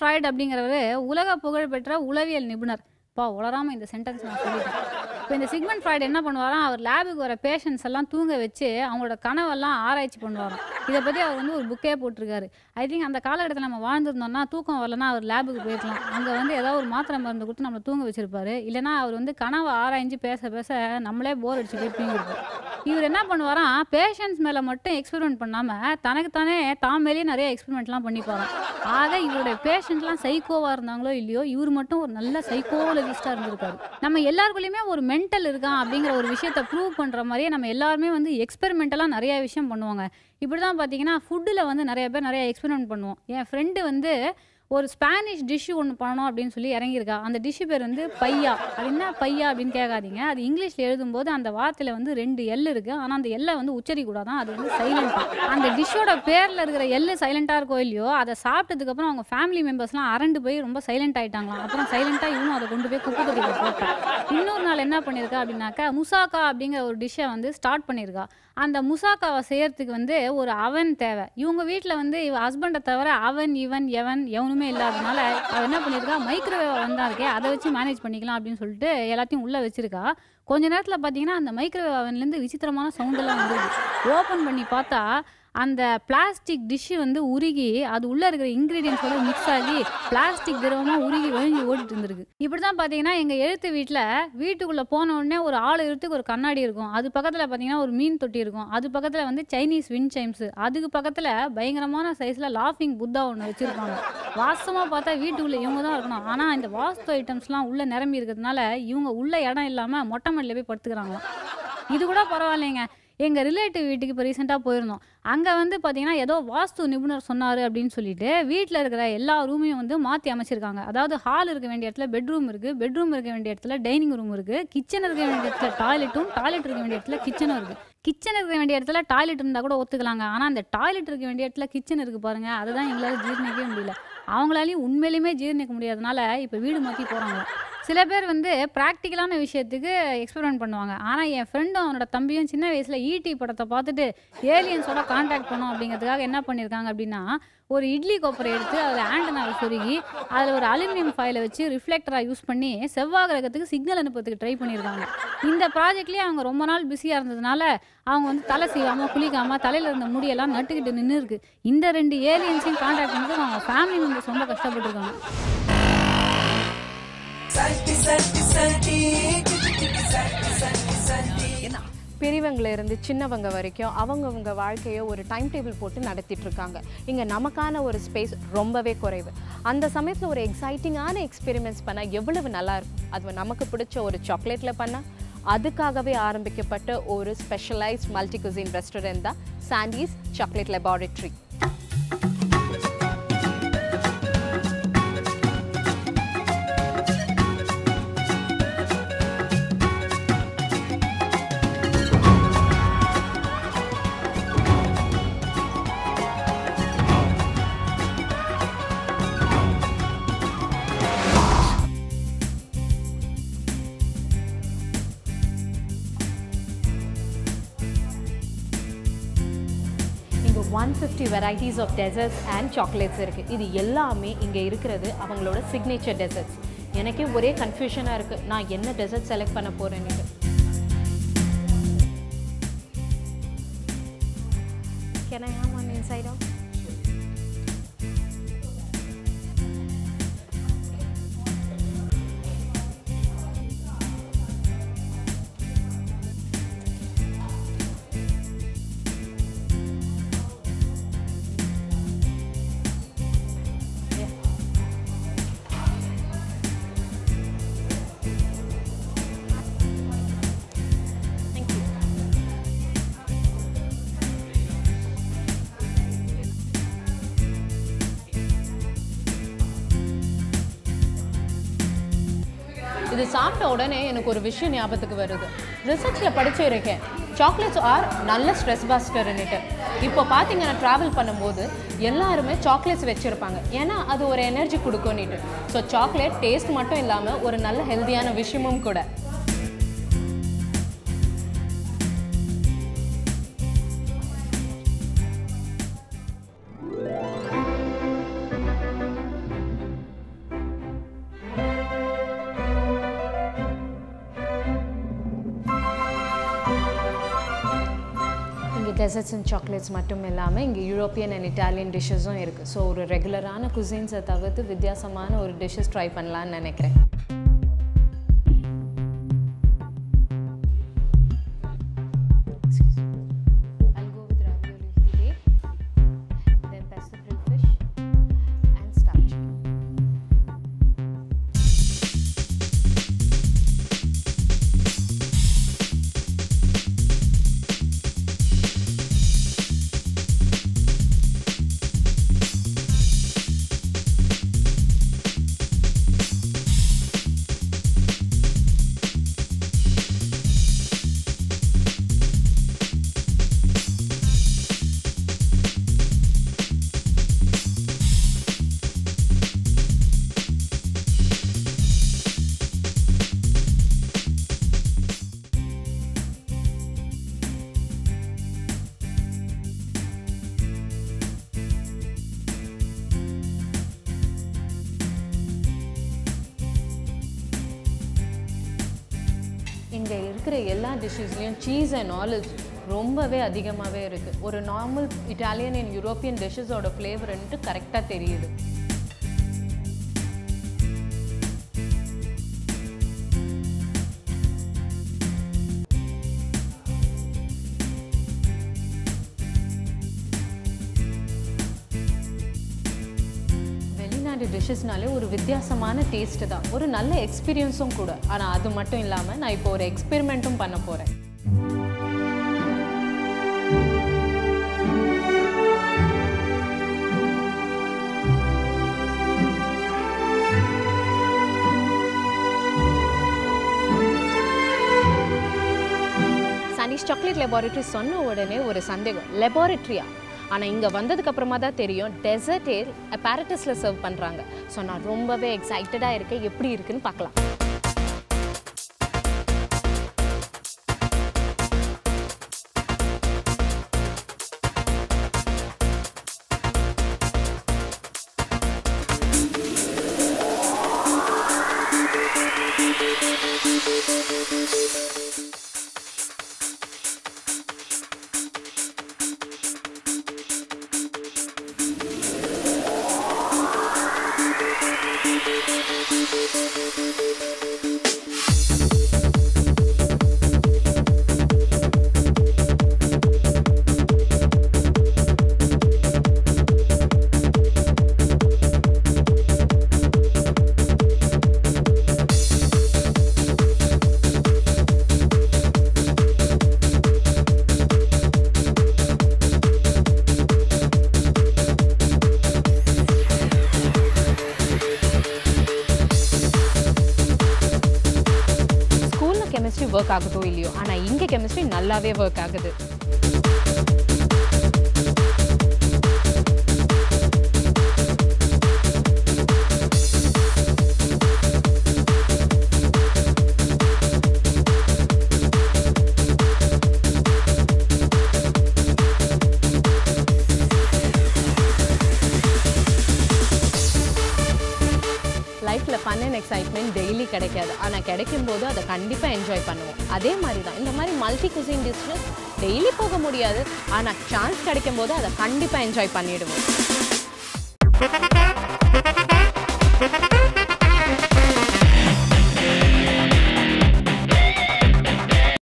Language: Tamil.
ஃப்ராய்ட் அப்படிங்கிறவர் உலக புகழ்பெற்ற உளவியல் நிபுணர் பா உளராம இந்த சென்டென்ஸ் நான் சொல்லிட்டேன் இப்போ இந்த சிக்மெண்ட் ஃப்ராய்டு என்ன பண்ணுவாராம் அவர் லேபுக்கு வர பேஷண்ட்ஸ் எல்லாம் தூங்க வச்சு அவங்களோட கனவெல்லாம் ஆராய்ச்சி பண்ணுவாராம் இதை பற்றி அவர் வந்து ஒரு புக்கே போட்டிருக்காரு ஐ திங்க் அந்த காலகட்டத்தில் நம்ம வாழ்ந்திருந்தோம்னா தூக்கம் வரலன்னா அவர் லேபுக்கு போயிருக்கலாம் அங்கே வந்து ஏதாவது ஒரு மாத்திரை மருந்து கொடுத்து நம்மளை தூங்க வச்சிருப்பாரு இல்லைன்னா அவர் வந்து கனவை ஆராய்ஞ்சு பேச பேச நம்மளே போர் அடிச்சு போய் தூங்கிருப்போம் இவர் என்ன பண்ணுவாராம் பேஷண்ட்ஸ் மேலே மட்டும் எக்ஸ்பெரிமெண்ட் பண்ணாமல் தனக்குத்தானே தான் மேலேயே நிறைய எக்ஸ்பெரிமெண்ட்லாம் பண்ணிப்பாராம் ஆக இவருடைய பேஷண்ட்லாம் சைக்கோவாக இருந்தாங்களோ இல்லையோ இவர் மட்டும் ஒரு நல்ல சைக்கோலஜிஸ்டாக இருந்திருக்காரு நம்ம எல்லாருக்குள்ளேயுமே ஒரு மென்டல் இருக்கான் அப்படிங்கிற ஒரு விஷயத்தை ப்ரூவ் பண்ணுற மாதிரியே நம்ம எல்லாருமே வந்து எக்ஸ்பெரிமெண்டலாக நிறைய விஷயம் பண்ணுவாங்க இப்படி தான் பார்த்தீங்கன்னா ஃபுட்டில் வந்து நிறைய பேர் நிறைய எக்ஸ்பெரிமெண்ட் பண்ணுவோம் என் ஃப்ரெண்டு வந்து ஒரு ஸ்பானிஷ் டிஷ்ஷு ஒன்று பண்ணணும் அப்படின்னு சொல்லி இறங்கியிருக்கா அந்த டிஷ்ஷு பேர் வந்து பையா அது என்ன பையா அப்படின்னு கேட்காதீங்க அது இங்கிலீஷில் எழுதும்போது அந்த வார்த்தையில் வந்து ரெண்டு எல் இருக்குது ஆனால் அந்த எல்லை வந்து உச்சரிக்கூடாதான் அது வந்து சைலண்ட்டாக அந்த டிஷ்ஷோட பேரில் இருக்கிற எள்ளு சைலண்ட்டாக இருக்கோ இல்லையோ அதை சாப்பிட்டதுக்கப்புறம் அவங்க ஃபேமிலி மெம்பர்ஸ்லாம் அரண்டு போய் ரொம்ப சைலண்ட் ஆயிட்டாங்களாம் அப்புறம் சைலண்ட்டாக இவனும் அதை கொண்டு போய் குப்பை தொட்டியில் போட்டான் இன்னொரு நாள் என்ன பண்ணியிருக்கா அப்படின்னாக்கா முசாக்கா அப்படிங்கிற ஒரு டிஷ்ஷை வந்து ஸ்டார்ட் பண்ணியிருக்கா அந்த முசாக்காவை செய்யறதுக்கு வந்து ஒரு அவன் தேவை இவங்க வீட்டில் வந்து இவ ஹஸ்பண்டை தவிர அவன் இவன் எவன் எவனுமே இல்லாதனால அவ என்ன பண்ணியிருக்கா மைக்ரோவேவ் வந்தா இருக்கே அதை வச்சு மேனேஜ் பண்ணிக்கலாம் அப்படின்னு சொல்லிட்டு எல்லாத்தையும் உள்ளே வச்சிருக்கா கொஞ்ச நேரத்தில் பார்த்தீங்கன்னா அந்த மைக்ரோவேவ் அவன்லேருந்து விசித்திரமான சவுண்டெல்லாம் வந்துருது ஓப்பன் பண்ணி பார்த்தா அந்த பிளாஸ்டிக் டிஷ்ஷு வந்து உருகி அது உள்ளே இருக்கிற இன்க்ரீடியன்ஸோட மிக்ஸ் ஆகி பிளாஸ்டிக் திரவமாக உருகி வழிஞ்சு ஓடிட்டு இருந்திருக்கு இப்படி தான் பார்த்தீங்கன்னா எங்கள் எழுத்து வீட்டில் வீட்டுக்குள்ளே போன உடனே ஒரு ஆள் எழுத்துக்கு ஒரு கண்ணாடி இருக்கும் அது பக்கத்தில் பார்த்தீங்கன்னா ஒரு மீன் தொட்டி இருக்கும் அது பக்கத்தில் வந்து சைனீஸ் வின் சைம்ஸ் அதுக்கு பக்கத்தில் பயங்கரமான சைஸில் லாஃபிங் புத்தா ஒன்று வச்சுருப்பாங்க வாஸ்தவமாக பார்த்தா வீட்டுக்குள்ளே இவங்க தான் இருக்கணும் ஆனால் இந்த வாஸ்து ஐட்டம்ஸ்லாம் உள்ளே நிரம்பி இருக்கிறதுனால இவங்க உள்ள இடம் இல்லாமல் மொட்டை மாடியில் போய் படுத்துக்கிறாங்களாம் இது கூட பரவாயில்லைங்க எங்கள் ரிலேட்டிவ் வீட்டுக்கு இப்போ ரீசெண்டாக போயிருந்தோம் அங்கே வந்து பார்த்தீங்கன்னா ஏதோ வாஸ்து நிபுணர் சொன்னார் அப்படின்னு சொல்லிட்டு வீட்டில் இருக்கிற எல்லா ரூமையும் வந்து மாற்றி அமைச்சிருக்காங்க அதாவது ஹால் இருக்க வேண்டிய இடத்துல பெட்ரூம் இருக்குது பெட்ரூம் இருக்க வேண்டிய இடத்துல டைனிங் ரூம் இருக்குது கிச்சன் இருக்க வேண்டிய இடத்துல டாய்லெட்டும் டாய்லெட் இருக்க வேண்டிய இடத்துல கிச்சனும் இருக்குது கிச்சன் இருக்க வேண்டிய இடத்துல டாய்லெட் இருந்தால் கூட ஒத்துக்கலாங்க ஆனால் அந்த டாய்லெட் இருக்க வேண்டிய இடத்துல கிச்சன் இருக்குது பாருங்க அதுதான் எங்களால் ஜீர்ணிக்கவே முடியல அவங்களாலையும் உண்மையிலுமே ஜீர்ணிக்க முடியாதனால இப்போ வீடு மாற்றி போகிறாங்க சில பேர் வந்து ப்ராக்டிக்கலான விஷயத்துக்கு எக்ஸ்பெரிமெண்ட் பண்ணுவாங்க ஆனால் என் ஃப்ரெண்டும் அவனோட தம்பியும் சின்ன வயசில் ஈடி படத்தை பார்த்துட்டு ஏலியன்ஸோட காண்டாக்ட் பண்ணோம் அப்படிங்கிறதுக்காக என்ன பண்ணியிருக்காங்க அப்படின்னா ஒரு இட்லி கொப்பரை எடுத்து அதில் ஆண்டனாவை சொருகி அதில் ஒரு அலுமினியம் ஃபைலை வச்சு ரிஃப்ளெக்டராக யூஸ் பண்ணி செவ்வாய் கிரகத்துக்கு சிக்னல் அனுப்புறதுக்கு ட்ரை பண்ணியிருக்காங்க இந்த ப்ராஜெக்ட்லேயே அவங்க ரொம்ப நாள் பிஸியாக இருந்ததுனால அவங்க வந்து தலை சீவாமல் குளிக்காமல் தலையில் இருந்த முடியெல்லாம் நட்டுக்கிட்டு நின்று இருக்கு இந்த ரெண்டு ஏலியன்ஸையும் காண்டாக்ட் பண்ணுறது அவங்க ஃபேமிலி மெம்பர்ஸ் ரொம்ப கஷ்டப்பட்டுருக்காங்க பெரியவங்கள இருந்து சின்னவங்க வரைக்கும் அவங்கவங்க வாழ்க்கையை ஒரு டைம் டேபிள் போட்டு நடத்திட்டு இருக்காங்க இங்கே நமக்கான ஒரு ஸ்பேஸ் ரொம்பவே குறைவு அந்த சமயத்தில் ஒரு எக்ஸைட்டிங்கான எக்ஸ்பெரிமெண்ட்ஸ் பண்ணால் எவ்வளவு நல்லா இருக்கும் அது நமக்கு பிடிச்ச ஒரு சாக்லேட்டில் பண்ணால் அதுக்காகவே ஆரம்பிக்கப்பட்ட ஒரு ஸ்பெஷலைஸ்ட் மல்டி குசின் ரெஸ்டாரண்ட் தான் சாண்டீஸ் சாக்லேட் லெபார்டரி இங்கே one fifty varieties of desserts and chocolates இருக்குது இது எல்லாமே இங்கே இருக்கிறது அவங்களோட சிக்னேச்சர் டெசர்ட்ஸ் எனக்கே ஒரே கன்ஃபியூஷனாக இருக்குது நான் என்ன டெசர்ட் செலக்ட் பண்ண போகிறேன்னு Can I have one inside out? Yeah. Thank you. இது சாப்பிட்ட உடனே எனக்கு ஒரு விஷயம் ஞாபகத்துக்கு வருது ரிசர்ச்சில் படிச்சிருக்கேன் சாக்லேட்ஸ் ஆர் நல்ல ஸ்ட்ரெஸ் பாஸ்டர்னுட்டு இப்போ பார்த்தீங்கன்னா ட்ராவல் பண்ணும்போது எல்லாருமே சாக்லேட்ஸ் வச்சுருப்பாங்க ஏன்னா அது ஒரு எனர்ஜி கொடுக்கும்னுட்டு ஸோ சாக்லேட் டேஸ்ட் மட்டும் இல்லாமல் ஒரு நல்ல ஹெல்த்தியான விஷயமும் கூட டெசர்ட்ஸ் அண்ட் சாக்லேட்ஸ் மட்டும் இல்லாமல் இங்கே யூரோப்பியன் அண்ட் இட்டாலியன் டிஷ்ஷஸும் இருக்குது ஸோ ஒரு ரெகுலரான குசின்ஸை தவிர்த்து வித்தியாசமான ஒரு டிஷ்ஷஸ் ட்ரை பண்ணலான்னு நினைக்கிறேன் Excuse me. I'll go with ravioli today, then pesto grilled fish and stuffed chicken. இங்கே இருக்கிற எல்லா டிஷ்ஷஸ்லேயும் சீஸ் அண்ட் ஆலிவ்ஸ் ரொம்பவே அதிகமாகவே இருக்குது ஒரு நார்மல் இட்டாலியன் அண்ட் யூரோப்பியன் டிஷ்ஷஸோட ஃப்ளேவர்ன்ட்டு கரெக்டாக தெரியுது வெளிநாடு டிஷ்ஷஸ்னாலே ஒரு வித்தியாசமான டேஸ்ட்டு தான் ஒரு நல்ல எக்ஸ்பீரியன்ஸும் கூட ஆனால் அது மட்டும் இல்லாமல் நான் இப்போ ஒரு எக்ஸ்பெரிமெண்ட்டும் பண்ண போகிறேன் சனீஷ் சாக்லேட் லெபார்ட்டரி சொன்ன உடனே ஒரு சந்தேகம் லெபார்ட்டரியா ஆனால் இங்கே வந்ததுக்கு அப்புறமா தான் தெரியும் டெசர்ட்டே apparatusல சர்வ் பண்ணுறாங்க ஸோ நான் ரொம்பவே எக்ஸைட்டடாக இருக்கேன் எப்படி இருக்குன்னு பார்க்கலாம் ஸ்கூலில் கெமிஸ்ட்ரி ஒர்க் ஆகுதோ இல்லையோ ஆனால் இங்கே கெமிஸ்ட்ரி நல்லாவே ஒர்க் ஆகுது லைஃப்பில் ஃபன் அண்ட் எக்ஸைட்மெண்ட் டெய்லி கிடைக்காது ஆனால் கிடைக்கும் போது அதை கண்டிப்பாக என்ஜாய் பண்ணுவோம் அதே மாதிரி தான் இந்த மாதிரி மல்டி குசின் டிஷ்ஷஸ் டெய்லி போக முடியாது ஆனால் சான்ஸ் கிடைக்கும் போது அதை கண்டிப்பாக என்ஜாய் பண்ணிடுவோம்